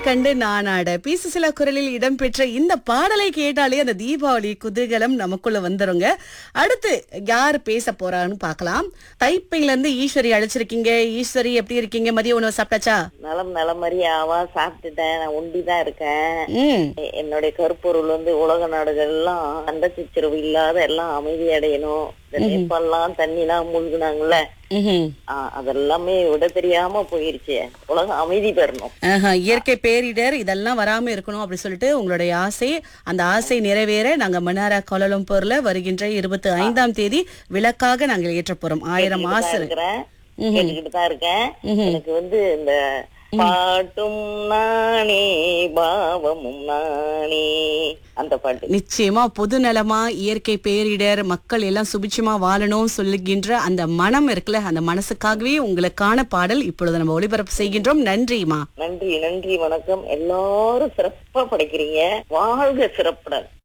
கண்டு நானாட பீசு சில குரலில் இடம்பெற்ற இந்த பாடலை கேட்டாலே அந்த தீபாவளி குதூகலம் நமக்குள்ள வந்துருங்க அடுத்து யார் பேச போறான்னு பார்க்கலாம் தைப்பையில இருந்து ஈஸ்வரி அழைச்சிருக்கீங்க ஈஸ்வரி எப்படி இருக்கீங்க மதிய உணவு சாப்பிட்டாச்சா நலம் நலமறியாவா சாப்பிட்டுட்டேன் நான் ஒண்டிதான் இருக்கேன் ம் எ- என்னுடைய கருப்பொருள் வந்து உலக நாடுகள் எல்லாம் சண்டை சச்சரவு இல்லாத எல்லாம் அமைதி அடையணும் இந்த நேபாளம் தண்ணிலாம் மூழ்கினாங்கல்ல ம்ஹும். ஆ, அதெல்லாமே விட தெரியாம போயிருச்சு உலகம் அமைதி பெறணும் ஆஹா, இயற்கை பேரிடர் இதெல்லாம் வராம இருக்கணும் அப்படி சொல்லிட்டு உங்களுடைய ஆசை அந்த ஆசை நிறைவேற நாங்க மன்னாரா கோலலம்பூர்ல வருகின்ற இருபத்தி ஐந்தாம் தேதி விளக்காக நாங்கள் ஏற்ற போறோம் ஆயிரம் கேட்டுக்கிட்டு ஆசை தான் இருக்கிறேன் கேட்டுக்கிட்டு தான் இருக்கேன் எனக்கு வந்து இந்த பாட்டும் நானே பாவமும் நானே அந்த பாட்டு நிச்சயமா பொது நலமா இயற்கை பேரிடர் மக்கள் எல்லாம் சுபிட்சமா வாழணும் சொல்லுகின்ற அந்த மனம் இருக்குல்ல அந்த மனசுக்காகவே உங்களுக்கான பாடல் இப்பொழுது நம்ம ஒளிபரப்பு செய்கின்றோம் நன்றிமா நன்றி நன்றி வணக்கம் எல்லாரும் சிறப்பா படைக்கிறீங்க வாழ்க சிறப்புடன்